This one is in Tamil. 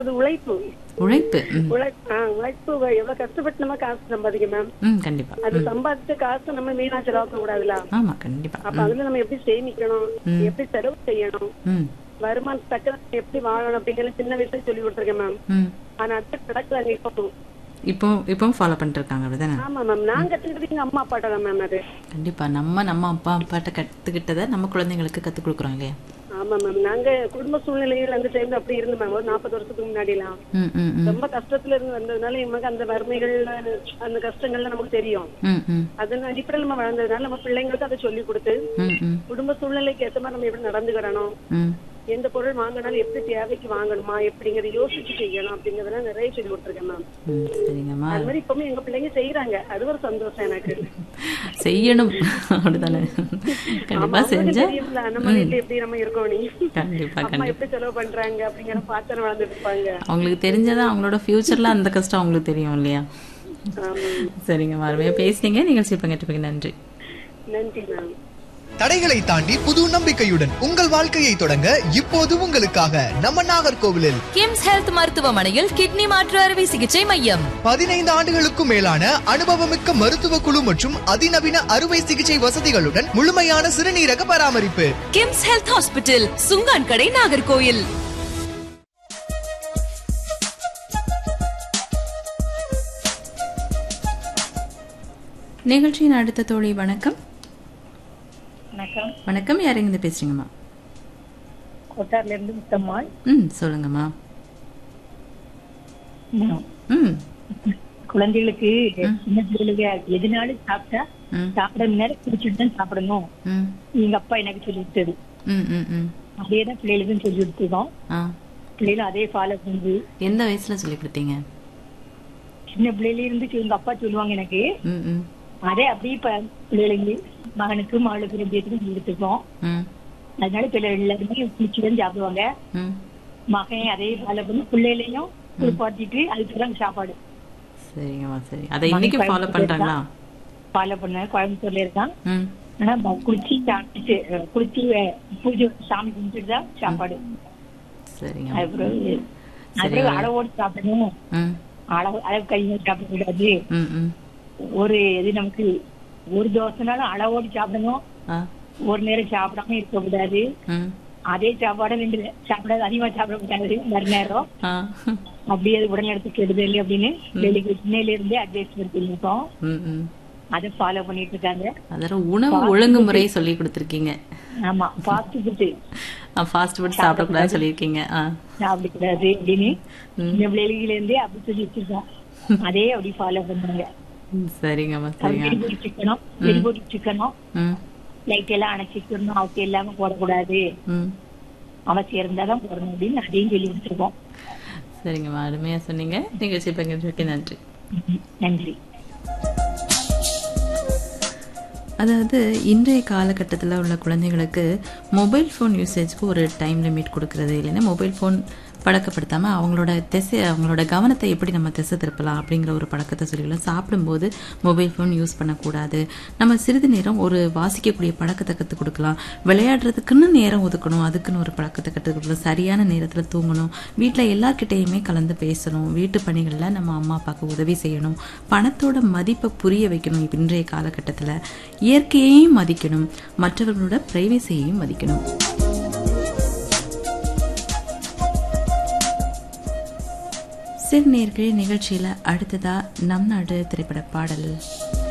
அது உழைப்பு உழைப்பு ம் உழை- ஆ, உழைப்பு எவ்வளவு கஷ்டப்பட்டு நம்ம காசு சம்பாதிக்கும் மேம் ம் கண்டிப்பா அது சம்பாதிச்ச காசு நம்ம வீணா செலவாக்க கூடாதுல ஆமா கண்டிப்பா அப்ப அதுல நம்ம எப்படி சேமிக்கணும் எப்படி செலவு செய்யணும் ம் வருமானத்தக்க நம்ம எப்படி வாழணும் அப்படிங்கிற சின்ன வயசுல சொல்லி கொடுத்துருக்கேன் மேம் ம் ஆனா அது நடக்கல இப்போ இப்போ இப்போ ஃபாலோ பண்ணிட்டு இருக்காங்க அப்படிதானே ஆமா மேம் நான் கத்துக்கிட்டது எங்க அம்மா அப்பாட்ட தான் மேம் அது கண்டிப்பா நம்ம நம்ம அப்பா அப்பாட்ட கத்துக்கிட்டதை நம்ம குழந்தைங்களுக்கு கத்துக் கொடுக்குறோம் இல்லையா ஆமா மேம் நாங்க குடும்ப சூழ்நிலைகள் அந்த டைம்ல அப்படி இருந்து மேம் ஒரு நாற்பது வருஷத்துக்கு முன்னாடி எல்லாம் ம் ம் ம் ரொம்ப கஷ்டத்துல இருந்து வந்ததுனால எங்களுக்கு அந்த வறுமைகள் அந்த கஷ்டங்கள்ல நமக்கு தெரியும் ம் ம் அதன் அடிப்படையில் நம்ம வளர்ந்ததுனால நம்ம பிள்ளைங்களுக்கு அதை சொல்லி கொடுத்து ம் ம் குடும்ப சூழ்நிலைக்கு ஏத்த மாதிரி நம்ம எப்படி நடந்துக்கிறணும் ம் எந்த பொருள் வாங்கினாலும் எப்படி தேவைக்கு வாங்கணுமா எப்படிங்கறத யோசிச்சு செய்யணும் அப்படிங்கறதெல்லாம் நிறைய சொல்லி கொடுத்துருக்கேன் மேம் ம் சரிங்கம்மா அது மாதிரி இப்பவுமே எங்க பிள்ளைங்க செய்யறாங்க அது ஒரு சந்தோஷம் எனக்கு செய்யணும் அப்படிதானே ஆமா, கண்டிப்பா அவங்களுக்கு செஞ்சா தெரியும்ல நம்ம வீட்டுல எப்படி நம்ம இருக்கோம் நீ கண்டிப்பா அம்மா கண்டிப்பா எப்படி செலவு பண்றாங்க அப்படிங்கிற பாத்திரம் வளர்ந்துட்டு இருப்பாங்க அவங்களுக்கு தெரிஞ்சதா அவங்களோட ஃபியூச்சர்ல அந்த கஷ்டம் அவங்களுக்கு தெரியும் இல்லையா ஆமா சரிங்க அருமையா பேசுனீங்க நிகழ்ச்சி பங்கேற்றதுக்கு நன்றி நன்றி மேம் தடைகளை தாண்டி புது நம்பிக்கையுடன் உங்கள் வாழ்க்கையை தொடங்க இப்போது உங்களுக்காக நம்ம நாகர்கோவிலில் கிம்ஸ் ஹெல்த் மருத்துவமனையில் கிட்னி மாற்று அறுவை சிகிச்சை மையம் பதினைந்து ஆண்டுகளுக்கும் மேலான அனுபவமிக்க மருத்துவ குழு மற்றும் அதிநவீன அறுவை சிகிச்சை வசதிகளுடன் முழுமையான சிறுநீரக பராமரிப்பு கிம்ஸ் ஹெல்த் ஹாஸ்பிட்டல் சுங்கான் கடை நாகர்கோயில் நிகழ்ச்சியின் அடுத்த தோழி வணக்கம் வணக்கம் வணக்கம் யாருங்க இருந்து பேசுறீங்கம்மா கொட்டார்ல இருந்து முத்தம்மாள் ம் சொல்லுங்கம்மா ம் குழந்தைகளுக்கு சின்ன பிள்ளைகளுக்கு எதுனாலும் சாப்பிட்டா ம் சாப்பிட நேரம் குடிச்சிட்டு தான் சாப்பிடணும் ம் எங்க அப்பா எனக்கு சொல்லி கொடுத்தது ம் ம் ம் அதே தான் பிள்ளைகளுக்கும் சொல்லி கொடுத்துருக்கோம் ஆ பிள்ளைகளும் அதே ஃபாலோ பண்ணுது எந்த வயசுல சொல்லி கொடுத்தீங்க சின்ன பிள்ளையில இருந்து எங்க அப்பா சொல்லுவாங்க எனக்கு ம் ம் அதே அப்படியே இப்ப பிள்ளைகளுக்கு மகனுக்கு மகளுக்கு ரெண்டு பேருக்கும் சொல்லி கொடுத்துருக்கோம் ம் அதனால பிள்ளை எல்லாருமே குளிச்சு தான் சாப்பிடுவாங்க ம் மகன் அதே ஃபாலோ பண்ணி பிள்ளைகளையும் குளிப்பாட்டிட்டு அதுக்கு தான் சாப்பாடு சரிங்கம்மா சரி அதை இன்னைக்கு ஃபாலோ பண்றாங்களா ஃபாலோ பண்ண கோயம்புத்தூர்ல இருக்கான் ம் ஆனா ப- குளிச்சு சாப்பிட்டு அஹ், குளிச்சு அஹ், பூஜை சாமி கும்பிட்டு தான் சாப்பாடு சரிங்க அப்புறம் அப்புறம் அளவோடு சாப்பிடணும் ம் அளவு அளவு கையை சாப்பிடக்கூடாது ம் ம் ஒரு இது நமக்கு ஒரு தோசைனாலும் அளவோடு சாப்பிடணும் ஆ ஒரு நேரம் சாப்பிடாம இருக்கக்கூடாது ம் அதே சாப்பாடு ரெண்டு நே- சாப்பிடாது அதிகமா சாப்பிடக்கூடாது மறுநேரம் ஆ அப்படியே அது உடல்நலத்துக்கு கெடுதல் அப்படின்னு வெளிக்கு சின்னையில இருந்தே அட்வைஸ் பண்ணிருக்கோம் ம் ம் அதை ஃபாலோ பண்ணிட்டு இருக்காங்க அதாவது உணவு ஒழுங்குமுறை சொல்லி கொடுத்துருக்கீங்க ஆமா ஃபாஸ்ட் ஃபுட்டு ஃபாஸ்ட் ஃபுட் சாப்பிடக்கூடாதுன்னு சொல்லியிருக்கீங்க ஆ சாப்பிடக்கூடாது அப்படின்னு இந்த பிள்ளைகளில இருந்தே அப்படி சொல்லி வச்சிருக்கோம் அதே அப்படி ஃபாலோ பண்ணுவாங்க ம், சரிங்கம்மா அது சரிங்க வெடிபொடி சிக்கனும் வெடிபொடி சிக்கனும் ம் லைட் எல்லாம் அணைச்சிக்கணும் அவசியம் இல்லாம போடக்கூடாது ம் அவசியம் இருந்தாதான் போடணும் அப்படின்னு அதையும் சொல்லி கொடுத்துருக்கோம் சரிங்கம்மா அருமையா சொன்னீங்க நிகழ்ச்சி பங்கேற்றதுக்கு நன்றி நன்றி அதாவது இன்றைய காலகட்டத்தில் உள்ள குழந்தைகளுக்கு மொபைல் ஃபோன் யூசேஜ்க்கு ஒரு டைம் லிமிட் கொடுக்கறது இல்லைன்னா மொபைல் ஃபோன் பழக்கப்படுத்தாமல் அவங்களோட திசை அவங்களோட கவனத்தை எப்படி நம்ம திசை திருப்பலாம் அப்படிங்கிற ஒரு பழக்கத்தை சொல்லிக்கலாம் சாப்பிடும்போது மொபைல் ஃபோன் யூஸ் பண்ணக்கூடாது நம்ம சிறிது நேரம் ஒரு வாசிக்கக்கூடிய பழக்கத்தை கற்றுக் கொடுக்கலாம் விளையாடுறதுக்குன்னு நேரம் ஒதுக்கணும் அதுக்குன்னு ஒரு பழக்கத்தை கற்றுக் கொடுக்கலாம் சரியான நேரத்தில் தூங்கணும் வீட்டில் எல்லார்கிட்டேயுமே கலந்து பேசணும் வீட்டு பணிகளில் நம்ம அம்மா அப்பாவுக்கு உதவி செய்யணும் பணத்தோட மதிப்பை புரிய வைக்கணும் இப்ப இன்றைய காலகட்டத்தில் இயற்கையையும் மதிக்கணும் மற்றவர்களோட பிரைவசியையும் மதிக்கணும் சிறுநீர்கள் நிகழ்ச்சியில் அடுத்ததா நம் நாடு திரைப்பட பாடல்